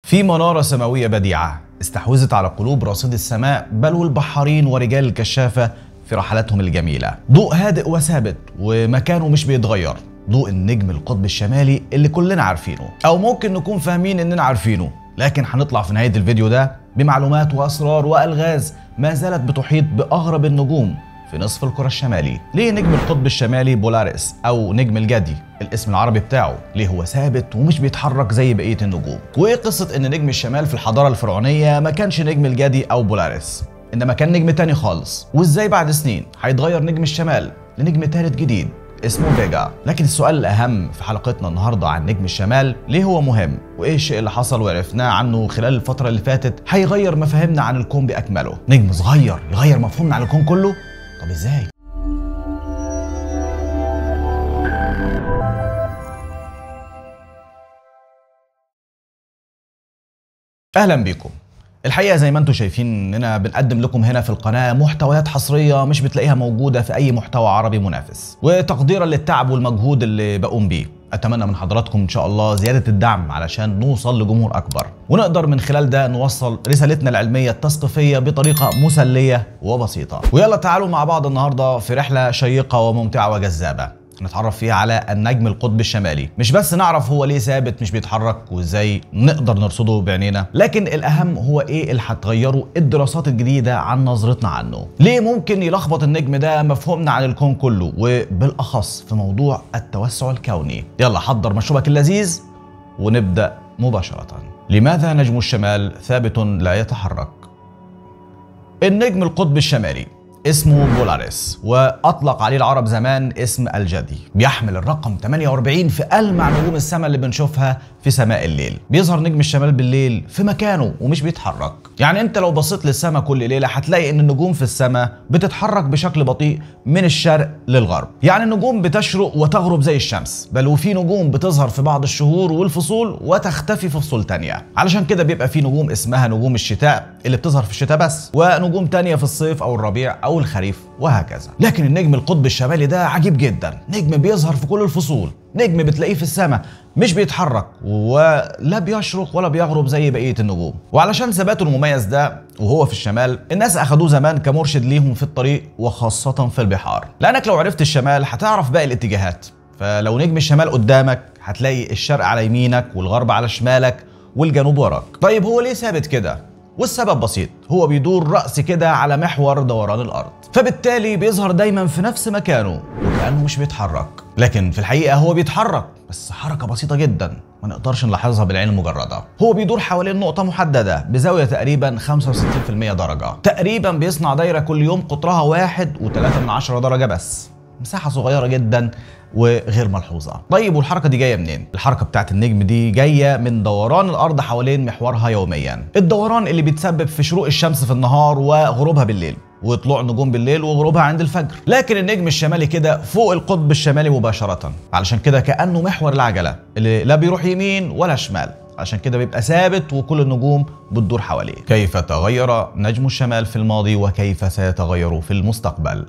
في منارة سماوية بديعة استحوذت على قلوب راصدي السماء بل والبحارين ورجال الكشافة في رحلاتهم الجميلة ضوء هادئ وثابت ومكانه مش بيتغير ضوء النجم القطب الشمالي اللي كلنا عارفينه او ممكن نكون فاهمين اننا عارفينه لكن هنطلع في نهاية الفيديو ده بمعلومات واسرار والغاز ما زالت بتحيط باغرب النجوم في نصف الكرة الشمالي ليه نجم القطب الشمالي بولاريس أو نجم الجدي الاسم العربي بتاعه ليه هو ثابت ومش بيتحرك زي بقية النجوم وإيه قصة إن نجم الشمال في الحضارة الفرعونية ما كانش نجم الجدي أو بولاريس إنما كان نجم تاني خالص وإزاي بعد سنين هيتغير نجم الشمال لنجم تالت جديد اسمه فيجا لكن السؤال الأهم في حلقتنا النهاردة عن نجم الشمال ليه هو مهم وإيه الشيء اللي حصل وعرفناه عنه خلال الفترة اللي فاتت هيغير مفاهيمنا عن الكون بأكمله نجم صغير يغير مفهومنا عن الكون كله طب ازاي اهلا بيكم الحقيقه زي ما انتم شايفين اننا بنقدم لكم هنا في القناه محتويات حصريه مش بتلاقيها موجوده في اي محتوى عربي منافس وتقديرا للتعب والمجهود اللي بقوم بيه اتمنى من حضراتكم ان شاء الله زياده الدعم علشان نوصل لجمهور اكبر ونقدر من خلال ده نوصل رسالتنا العلميه التثقيفيه بطريقه مسليه وبسيطه ويلا تعالوا مع بعض النهارده في رحله شيقه وممتعه وجذابه نتعرف فيها على النجم القطب الشمالي مش بس نعرف هو ليه ثابت مش بيتحرك وازاي نقدر نرصده بعينينا لكن الاهم هو ايه اللي هتغيره الدراسات الجديده عن نظرتنا عنه ليه ممكن يلخبط النجم ده مفهومنا عن الكون كله وبالاخص في موضوع التوسع الكوني يلا حضر مشروبك اللذيذ ونبدا مباشره لماذا نجم الشمال ثابت لا يتحرك النجم القطب الشمالي اسمه بولاريس واطلق عليه العرب زمان اسم الجدي بيحمل الرقم 48 في ألمع نجوم السماء اللي بنشوفها في سماء الليل بيظهر نجم الشمال بالليل في مكانه ومش بيتحرك يعني انت لو بصيت للسماء كل ليله هتلاقي ان النجوم في السماء بتتحرك بشكل بطيء من الشرق للغرب يعني النجوم بتشرق وتغرب زي الشمس بل وفي نجوم بتظهر في بعض الشهور والفصول وتختفي في فصول تانية علشان كده بيبقى في نجوم اسمها نجوم الشتاء اللي بتظهر في الشتاء بس ونجوم تانية في الصيف او الربيع او الخريف وهكذا لكن النجم القطب الشمالي ده عجيب جدا نجم بيظهر في كل الفصول نجم بتلاقيه في السماء مش بيتحرك ولا بيشرق ولا بيغرب زي بقيه النجوم وعلشان ثباته المميز ده وهو في الشمال الناس اخدوه زمان كمرشد ليهم في الطريق وخاصه في البحار لانك لو عرفت الشمال هتعرف باقي الاتجاهات فلو نجم الشمال قدامك هتلاقي الشرق على يمينك والغرب على شمالك والجنوب وراك طيب هو ليه ثابت كده والسبب بسيط هو بيدور رأس كده على محور دوران الأرض فبالتالي بيظهر دايما في نفس مكانه وكأنه مش بيتحرك لكن في الحقيقة هو بيتحرك بس حركة بسيطة جدا ما نقدرش نلاحظها بالعين المجردة هو بيدور حوالين نقطة محددة بزاوية تقريبا 65% درجة تقريبا بيصنع دايرة كل يوم قطرها واحد وثلاثة من عشرة درجة بس مساحة صغيرة جدا وغير ملحوظة طيب والحركة دي جاية منين؟ الحركة بتاعت النجم دي جاية من دوران الأرض حوالين محورها يوميا الدوران اللي بيتسبب في شروق الشمس في النهار وغروبها بالليل وطلوع نجوم بالليل وغروبها عند الفجر لكن النجم الشمالي كده فوق القطب الشمالي مباشرة علشان كده كأنه محور العجلة اللي لا بيروح يمين ولا شمال عشان كده بيبقى ثابت وكل النجوم بتدور حواليه كيف تغير نجم الشمال في الماضي وكيف سيتغير في المستقبل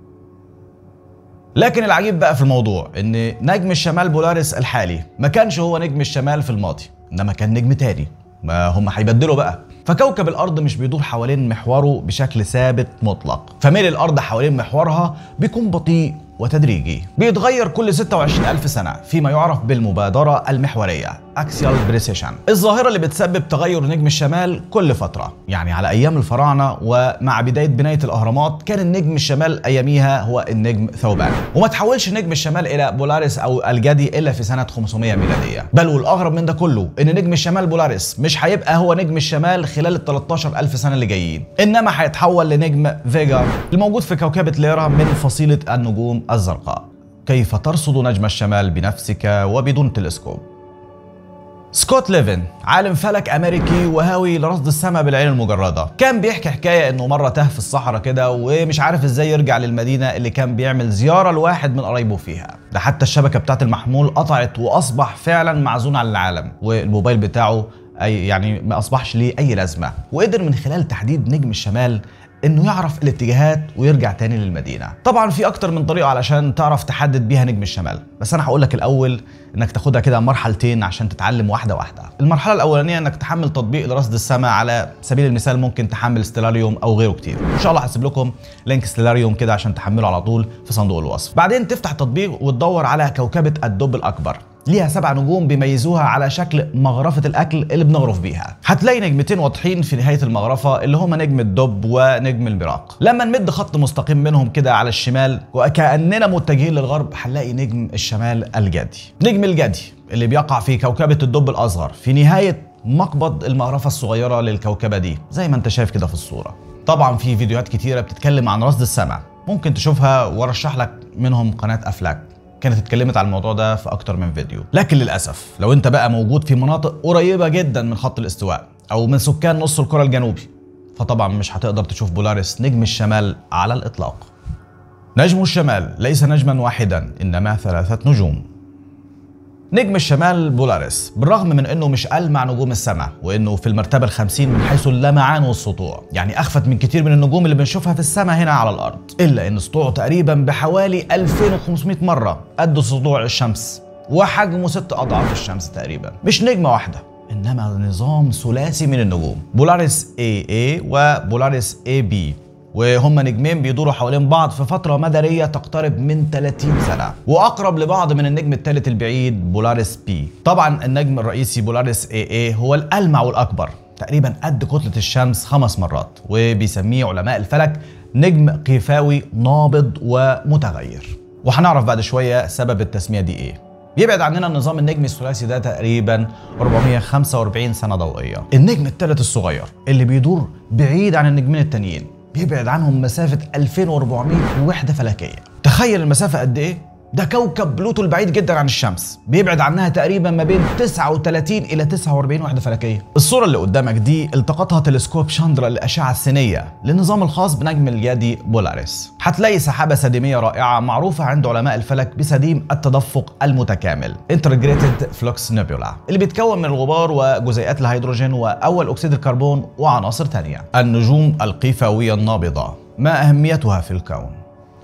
لكن العجيب بقى في الموضوع ان نجم الشمال بولاريس الحالي ما كانش هو نجم الشمال في الماضي انما كان نجم تاني ما هم هيبدلوا بقى فكوكب الارض مش بيدور حوالين محوره بشكل ثابت مطلق فميل الارض حوالين محورها بيكون بطيء وتدريجي بيتغير كل 26 ألف سنة فيما يعرف بالمبادرة المحورية اكسيال بريسيشن الظاهرة اللي بتسبب تغير نجم الشمال كل فترة يعني على أيام الفراعنة ومع بداية بناية الأهرامات كان النجم الشمال أياميها هو النجم ثوبان وما تحولش نجم الشمال إلى بولاريس أو الجدي إلا في سنة 500 ميلادية بل والأغرب من ده كله إن نجم الشمال بولاريس مش هيبقى هو نجم الشمال خلال ال 13 ألف سنة اللي جايين إنما هيتحول لنجم فيجا الموجود في كوكبة ليرا من فصيلة النجوم الزرقاء كيف ترصد نجم الشمال بنفسك وبدون تلسكوب سكوت ليفن عالم فلك امريكي وهاوي لرصد السماء بالعين المجرده كان بيحكي حكايه انه مره تاه في الصحراء كده ومش عارف ازاي يرجع للمدينه اللي كان بيعمل زياره لواحد من قرايبه فيها ده حتى الشبكه بتاعت المحمول قطعت واصبح فعلا معزول عن العالم والموبايل بتاعه اي يعني ما اصبحش ليه اي لازمه وقدر من خلال تحديد نجم الشمال انه يعرف الاتجاهات ويرجع تاني للمدينه طبعا في اكتر من طريقه علشان تعرف تحدد بيها نجم الشمال بس انا هقول لك الاول انك تاخدها كده مرحلتين عشان تتعلم واحده واحده المرحله الاولانيه انك تحمل تطبيق لرصد السماء على سبيل المثال ممكن تحمل ستيلاريوم او غيره كتير ان شاء الله هسيب لكم لينك ستيلاريوم كده عشان تحمله على طول في صندوق الوصف بعدين تفتح التطبيق وتدور على كوكبه الدب الاكبر ليها سبع نجوم بيميزوها على شكل مغرفة الأكل اللي بنغرف بيها هتلاقي نجمتين واضحين في نهاية المغرفة اللي هما نجم الدب ونجم المراق لما نمد خط مستقيم منهم كده على الشمال وكأننا متجهين للغرب هنلاقي نجم الشمال الجدي نجم الجدي اللي بيقع في كوكبة الدب الأصغر في نهاية مقبض المغرفة الصغيرة للكوكبة دي زي ما انت شايف كده في الصورة طبعا في فيديوهات كتيرة بتتكلم عن رصد السماء ممكن تشوفها وارشح لك منهم قناة أفلاك كانت اتكلمت عن الموضوع ده في اكتر من فيديو لكن للاسف لو انت بقى موجود في مناطق قريبه جدا من خط الاستواء او من سكان نص الكره الجنوبي فطبعا مش هتقدر تشوف بولاريس نجم الشمال على الاطلاق نجم الشمال ليس نجما واحدا انما ثلاثه نجوم نجم الشمال بولاريس بالرغم من انه مش ألمع نجوم السماء وانه في المرتبه الخمسين من حيث اللمعان والسطوع يعني اخفت من كتير من النجوم اللي بنشوفها في السماء هنا على الارض الا ان سطوعه تقريبا بحوالي 2500 مره قد سطوع الشمس وحجمه ست اضعاف الشمس تقريبا مش نجمه واحده انما نظام ثلاثي من النجوم بولاريس AA وبولاريس AB وهم نجمين بيدوروا حوالين بعض في فترة مدارية تقترب من 30 سنة وأقرب لبعض من النجم الثالث البعيد بولاريس بي طبعا النجم الرئيسي بولاريس AA هو الألمع والأكبر تقريبا قد كتلة الشمس خمس مرات وبيسميه علماء الفلك نجم قيفاوي نابض ومتغير وهنعرف بعد شوية سبب التسمية دي ايه بيبعد عننا النظام النجمي الثلاثي ده تقريبا 445 سنة ضوئية النجم الثالث الصغير اللي بيدور بعيد عن النجمين التانيين بيبعد عنهم مسافة 2400 وحدة فلكية تخيل المسافة قد ايه؟ ده كوكب بلوتو البعيد جدا عن الشمس بيبعد عنها تقريبا ما بين 39 الى 49 وحده فلكيه الصوره اللي قدامك دي التقطها تلسكوب شاندرا للاشعه السينيه للنظام الخاص بنجم اليدي بولاريس هتلاقي سحابه سديميه رائعه معروفه عند علماء الفلك بسديم التدفق المتكامل انترجريتد فلوكس نيبولا اللي بيتكون من الغبار وجزيئات الهيدروجين واول اكسيد الكربون وعناصر تانية النجوم القيفاويه النابضه ما اهميتها في الكون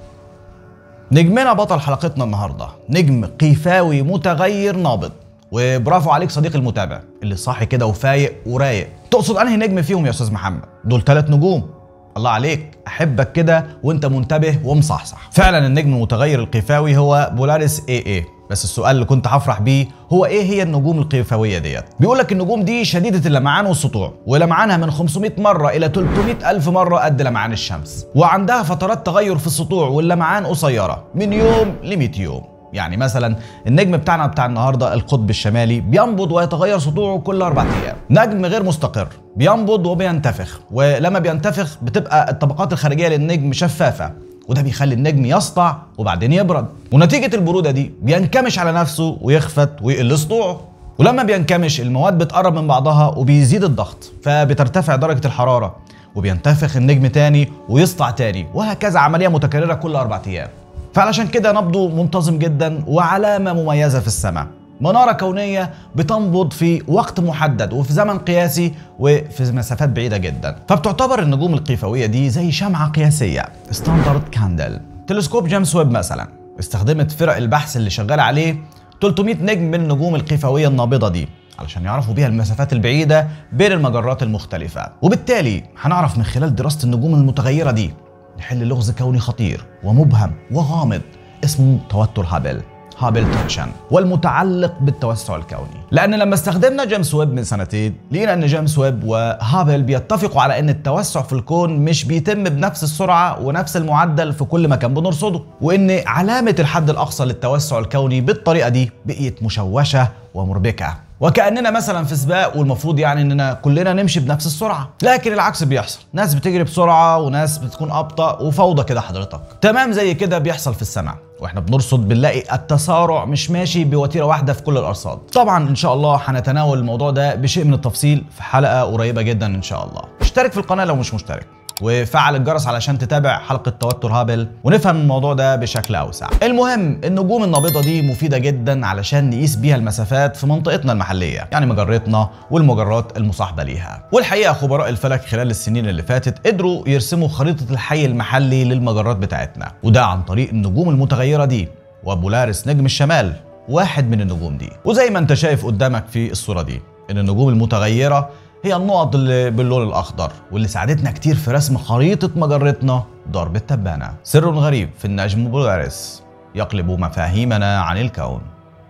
نجمنا بطل حلقتنا النهارده نجم قيفاوي متغير نابض وبرافو عليك صديقي المتابع اللي صاحي كده وفايق ورايق تقصد انهي نجم فيهم يا استاذ محمد دول ثلاث نجوم الله عليك احبك كده وانت منتبه ومصحصح فعلا النجم المتغير القيفاوي هو بولاريس اي اي بس السؤال اللي كنت هفرح بيه هو ايه هي النجوم القيفاويه ديت بيقول لك النجوم دي شديده اللمعان والسطوع ولمعانها من 500 مره الى 300 الف مره قد لمعان الشمس وعندها فترات تغير في السطوع واللمعان قصيره من يوم ل 100 يوم يعني مثلا النجم بتاعنا بتاع النهارده القطب الشمالي بينبض ويتغير سطوعه كل اربع ايام نجم غير مستقر بينبض وبينتفخ ولما بينتفخ بتبقى الطبقات الخارجيه للنجم شفافه وده بيخلي النجم يسطع وبعدين يبرد ونتيجة البرودة دي بينكمش على نفسه ويخفت ويقل سطوعه ولما بينكمش المواد بتقرب من بعضها وبيزيد الضغط فبترتفع درجة الحرارة وبينتفخ النجم تاني ويسطع تاني وهكذا عملية متكررة كل أربع أيام فعلشان كده نبضه منتظم جدا وعلامة مميزة في السماء منارة كونية بتنبض في وقت محدد وفي زمن قياسي وفي مسافات بعيدة جدا فبتعتبر النجوم القيفاوية دي زي شمعة قياسية ستاندرد كاندل تلسكوب جيمس ويب مثلا استخدمت فرق البحث اللي شغال عليه 300 نجم من النجوم القيفاوية النابضة دي علشان يعرفوا بيها المسافات البعيدة بين المجرات المختلفة وبالتالي هنعرف من خلال دراسة النجوم المتغيرة دي نحل لغز كوني خطير ومبهم وغامض اسمه توتر هابل هابل تنشن والمتعلق بالتوسع الكوني لان لما استخدمنا جيمس ويب من سنتين لقينا ان جيمس ويب وهابل بيتفقوا على ان التوسع في الكون مش بيتم بنفس السرعه ونفس المعدل في كل مكان بنرصده وان علامه الحد الاقصى للتوسع الكوني بالطريقه دي بقيت مشوشه ومربكه وكاننا مثلا في سباق والمفروض يعني اننا كلنا نمشي بنفس السرعه لكن العكس بيحصل ناس بتجري بسرعه وناس بتكون ابطا وفوضى كده حضرتك تمام زي كده بيحصل في السماء واحنا بنرصد بنلاقي التسارع مش ماشي بوتيره واحده في كل الارصاد طبعا ان شاء الله هنتناول الموضوع ده بشيء من التفصيل في حلقه قريبه جدا ان شاء الله اشترك في القناه لو مش مشترك وفعل الجرس علشان تتابع حلقة توتر هابل ونفهم الموضوع ده بشكل أوسع المهم النجوم النابضة دي مفيدة جدا علشان نقيس بيها المسافات في منطقتنا المحلية يعني مجرتنا والمجرات المصاحبة ليها والحقيقة خبراء الفلك خلال السنين اللي فاتت قدروا يرسموا خريطة الحي المحلي للمجرات بتاعتنا وده عن طريق النجوم المتغيرة دي وبولارس نجم الشمال واحد من النجوم دي وزي ما انت شايف قدامك في الصورة دي ان النجوم المتغيرة هي النقط اللي باللون الأخضر واللي ساعدتنا كتير في رسم خريطة مجرتنا درب التبانة سر غريب في النجم بولارس يقلب مفاهيمنا عن الكون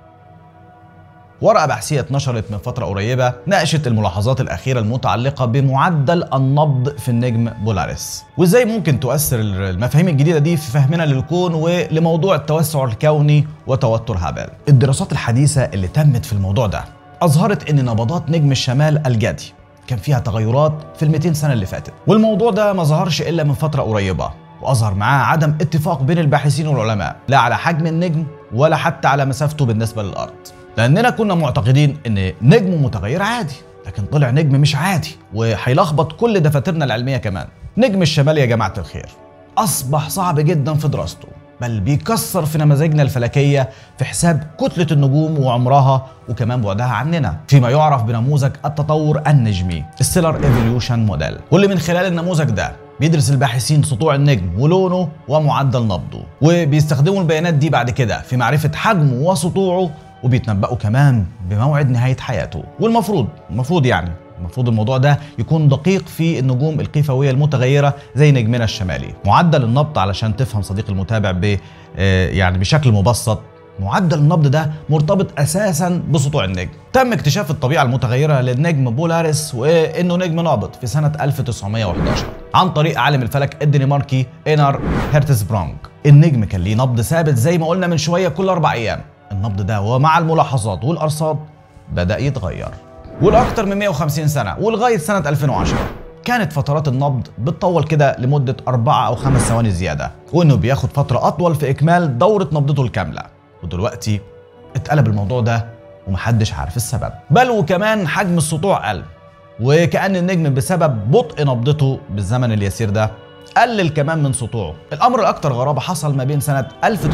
ورقة بحثية اتنشرت من فترة قريبة ناقشت الملاحظات الأخيرة المتعلقة بمعدل النبض في النجم بولاريس وإزاي ممكن تؤثر المفاهيم الجديدة دي في فهمنا للكون ولموضوع التوسع الكوني وتوتر هابل الدراسات الحديثة اللي تمت في الموضوع ده أظهرت أن نبضات نجم الشمال الجدي كان فيها تغيرات في ال 200 سنة اللي فاتت والموضوع ده ما ظهرش إلا من فترة قريبة وأظهر معاه عدم اتفاق بين الباحثين والعلماء لا على حجم النجم ولا حتى على مسافته بالنسبة للأرض لاننا كنا معتقدين ان نجم متغير عادي لكن طلع نجم مش عادي وهيلخبط كل دفاترنا العلميه كمان نجم الشمال يا جماعه الخير اصبح صعب جدا في دراسته بل بيكسر في نماذجنا الفلكيه في حساب كتله النجوم وعمرها وكمان بعدها عننا فيما يعرف بنموذج التطور النجمي السيلر ايفوليوشن موديل واللي من خلال النموذج ده بيدرس الباحثين سطوع النجم ولونه ومعدل نبضه وبيستخدموا البيانات دي بعد كده في معرفه حجمه وسطوعه وبيتنبأوا كمان بموعد نهاية حياته والمفروض المفروض يعني المفروض الموضوع ده يكون دقيق في النجوم القيفويه المتغيره زي نجمنا الشمالي معدل النبض علشان تفهم صديق المتابع ب يعني بشكل مبسط معدل النبض ده مرتبط اساسا بسطوع النجم تم اكتشاف الطبيعه المتغيره للنجم بولاريس وانه نجم نابض في سنه 1911 عن طريق عالم الفلك الدنماركي اينار هيرتزبرونج النجم كان ليه نبض ثابت زي ما قلنا من شويه كل اربع ايام النبض ده ومع الملاحظات والارصاد بدا يتغير ولاكثر من 150 سنه ولغايه سنه 2010 كانت فترات النبض بتطول كده لمده أربعة أو خمس ثواني زيادة وإنه بياخد فترة أطول في إكمال دورة نبضته الكاملة ودلوقتي اتقلب الموضوع ده ومحدش عارف السبب بل وكمان حجم السطوع قل وكأن النجم بسبب بطء نبضته بالزمن اليسير ده قلل كمان من سطوعه الامر الاكثر غرابه حصل ما بين سنه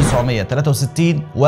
1963 و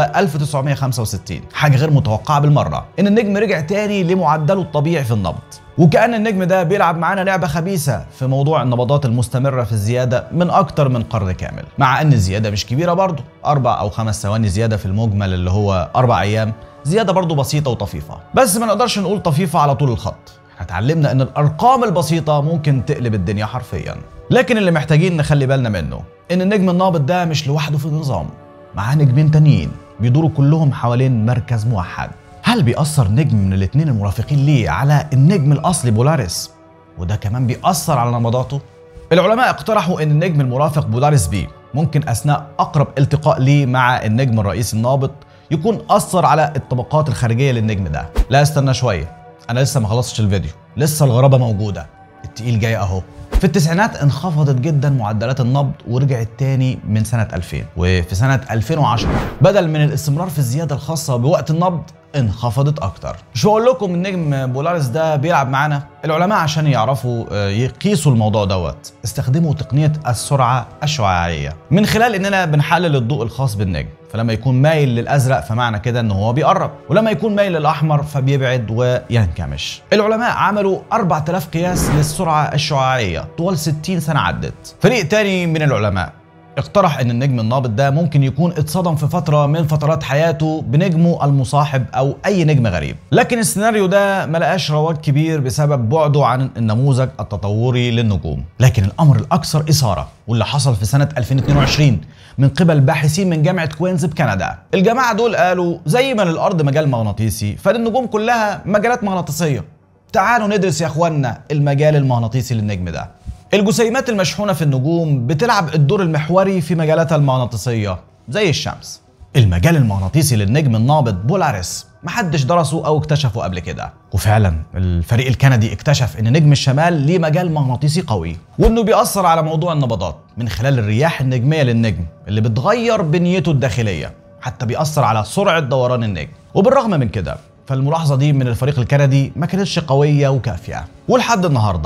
1965 حاجه غير متوقعه بالمره ان النجم رجع تاني لمعدله الطبيعي في النبض وكأن النجم ده بيلعب معانا لعبة خبيثة في موضوع النبضات المستمرة في الزيادة من أكتر من قرن كامل مع أن الزيادة مش كبيرة برضه أربع أو خمس ثواني زيادة في المجمل اللي هو أربع أيام زيادة برضه بسيطة وطفيفة بس ما نقدرش نقول طفيفة على طول الخط احنا اتعلمنا ان الارقام البسيطه ممكن تقلب الدنيا حرفيا لكن اللي محتاجين نخلي بالنا منه ان النجم النابض ده مش لوحده في النظام معاه نجمين تانيين بيدوروا كلهم حوالين مركز موحد هل بيأثر نجم من الاتنين المرافقين ليه على النجم الاصلي بولاريس وده كمان بيأثر على نبضاته العلماء اقترحوا ان النجم المرافق بولاريس بي ممكن اثناء اقرب التقاء ليه مع النجم الرئيسي النابض يكون اثر على الطبقات الخارجيه للنجم ده لا استنى شويه انا لسه ما خلصتش الفيديو لسه الغرابه موجوده التقيل جاي اهو في التسعينات انخفضت جدا معدلات النبض ورجعت تاني من سنة 2000 وفي سنة 2010 بدل من الاستمرار في الزيادة الخاصة بوقت النبض انخفضت اكتر مش بقول لكم النجم بولاريس ده بيلعب معانا العلماء عشان يعرفوا يقيسوا الموضوع دوت استخدموا تقنيه السرعه الشعاعيه من خلال اننا بنحلل الضوء الخاص بالنجم فلما يكون مايل للازرق فمعنى كده ان هو بيقرب ولما يكون مايل للاحمر فبيبعد وينكمش العلماء عملوا 4000 قياس للسرعه الشعاعيه طوال 60 سنه عدت فريق تاني من العلماء اقترح ان النجم النابض ده ممكن يكون اتصدم في فتره من فترات حياته بنجمه المصاحب او اي نجم غريب لكن السيناريو ده ما لقاش رواج كبير بسبب بعده عن النموذج التطوري للنجوم لكن الامر الاكثر اثاره واللي حصل في سنه 2022 من قبل باحثين من جامعه كوينز بكندا الجماعه دول قالوا زي ما للارض مجال مغناطيسي فللنجوم كلها مجالات مغناطيسيه تعالوا ندرس يا اخوانا المجال المغناطيسي للنجم ده الجسيمات المشحونة في النجوم بتلعب الدور المحوري في مجالاتها المغناطيسية زي الشمس المجال المغناطيسي للنجم النابض بولاريس محدش درسه او اكتشفه قبل كده وفعلا الفريق الكندي اكتشف ان نجم الشمال ليه مجال مغناطيسي قوي وانه بيأثر على موضوع النبضات من خلال الرياح النجمية للنجم اللي بتغير بنيته الداخلية حتى بيأثر على سرعة دوران النجم وبالرغم من كده فالملاحظة دي من الفريق الكندي ما كانتش قوية وكافية ولحد النهارده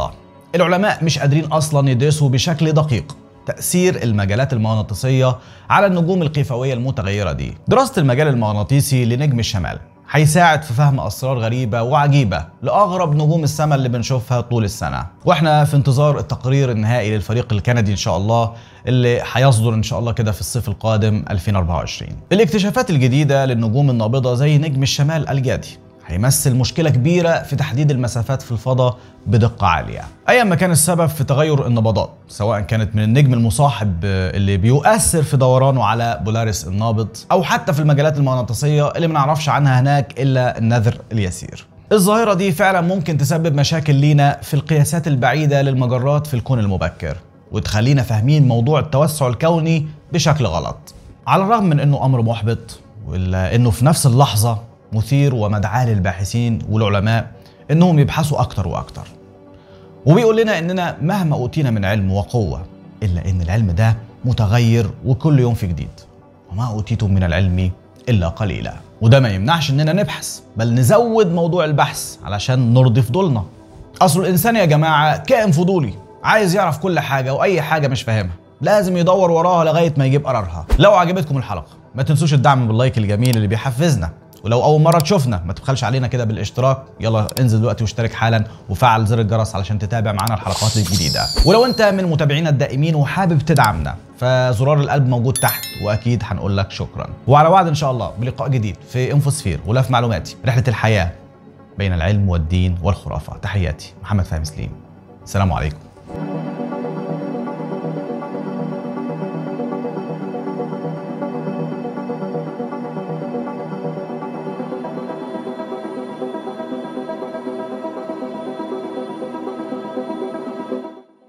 العلماء مش قادرين اصلا يدرسوا بشكل دقيق تأثير المجالات المغناطيسية على النجوم القيفاوية المتغيرة دي دراسة المجال المغناطيسي لنجم الشمال هيساعد في فهم اسرار غريبه وعجيبه لاغرب نجوم السماء اللي بنشوفها طول السنه واحنا في انتظار التقرير النهائي للفريق الكندي ان شاء الله اللي هيصدر ان شاء الله كده في الصيف القادم 2024 الاكتشافات الجديده للنجوم النابضه زي نجم الشمال الجدي هيمثل مشكلة كبيرة في تحديد المسافات في الفضاء بدقة عالية أيا ما كان السبب في تغير النبضات سواء كانت من النجم المصاحب اللي بيؤثر في دورانه على بولاريس النابض أو حتى في المجالات المغناطيسية اللي ما نعرفش عنها هناك إلا النذر اليسير الظاهرة دي فعلا ممكن تسبب مشاكل لينا في القياسات البعيدة للمجرات في الكون المبكر وتخلينا فاهمين موضوع التوسع الكوني بشكل غلط على الرغم من انه امر محبط ولا انه في نفس اللحظة مثير ومدعاة للباحثين والعلماء انهم يبحثوا اكتر واكتر وبيقول لنا اننا مهما اوتينا من علم وقوه الا ان العلم ده متغير وكل يوم في جديد وما اوتيتم من العلم الا قليلا وده ما يمنعش اننا نبحث بل نزود موضوع البحث علشان نرضي فضولنا اصل الانسان يا جماعه كائن فضولي عايز يعرف كل حاجه واي حاجه مش فاهمها لازم يدور وراها لغايه ما يجيب قرارها لو عجبتكم الحلقه ما تنسوش الدعم باللايك الجميل اللي بيحفزنا ولو اول مره تشوفنا ما تبخلش علينا كده بالاشتراك يلا انزل دلوقتي واشترك حالا وفعل زر الجرس علشان تتابع معانا الحلقات الجديده ولو انت من متابعينا الدائمين وحابب تدعمنا فزرار القلب موجود تحت واكيد هنقول لك شكرا وعلى وعد ان شاء الله بلقاء جديد في انفوسفير ولاف معلوماتي رحله الحياه بين العلم والدين والخرافه تحياتي محمد فهمي سليم السلام عليكم